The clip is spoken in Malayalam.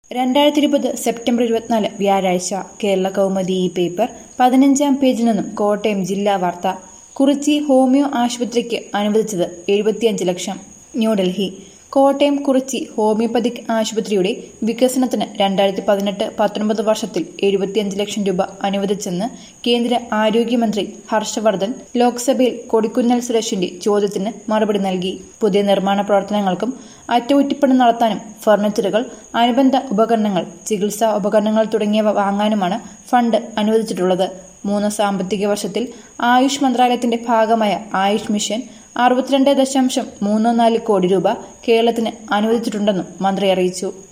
രണ്ടായിരത്തി ഇരുപത് സെപ്റ്റംബർ ഇരുപത്തിനാല് വ്യാഴാഴ്ച കേരള കൗമുദി ഈ പേപ്പർ പതിനഞ്ചാം പേജിൽ നിന്നും കോട്ടയം ജില്ലാ വാർത്ത കുറിച്ചി ഹോമിയോ ആശുപത്രിക്ക് അനുവദിച്ചത് എഴുപത്തിയഞ്ച് ലക്ഷം ന്യൂഡൽഹി കോട്ടയം കുറിച്ചി ഹോമിയോപ്പതിക് ആശുപത്രിയുടെ വികസനത്തിന് രണ്ടായിരത്തി പതിനെട്ട് പത്തൊൻപത് വർഷത്തിൽ എഴുപത്തിയഞ്ച് ലക്ഷം രൂപ അനുവദിച്ചെന്ന് കേന്ദ്ര ആരോഗ്യമന്ത്രി ഹർഷവർദ്ധൻ ലോക്സഭയിൽ കൊടിക്കുന്നിൽ സുരേഷിന്റെ ചോദ്യത്തിന് മറുപടി നൽകി പുതിയ നിർമ്മാണ പ്രവർത്തനങ്ങൾക്കും അറ്റകുറ്റപ്പണി നടത്താനും ഫർണിച്ചറുകൾ അനുബന്ധ ഉപകരണങ്ങൾ ചികിത്സാ ഉപകരണങ്ങൾ തുടങ്ങിയവ വാങ്ങാനുമാണ് ഫണ്ട് അനുവദിച്ചിട്ടുള്ളത് മൂന്ന് സാമ്പത്തിക വർഷത്തിൽ ആയുഷ് മന്ത്രാലയത്തിന്റെ ഭാഗമായ ആയുഷ് മിഷൻ അറുപത്തിരണ്ട് ദശാംശം മൂന്ന് നാല് കോടി രൂപ കേരളത്തിന് അനുവദിച്ചിട്ടുണ്ടെന്നും മന്ത്രി അറിയിച്ചു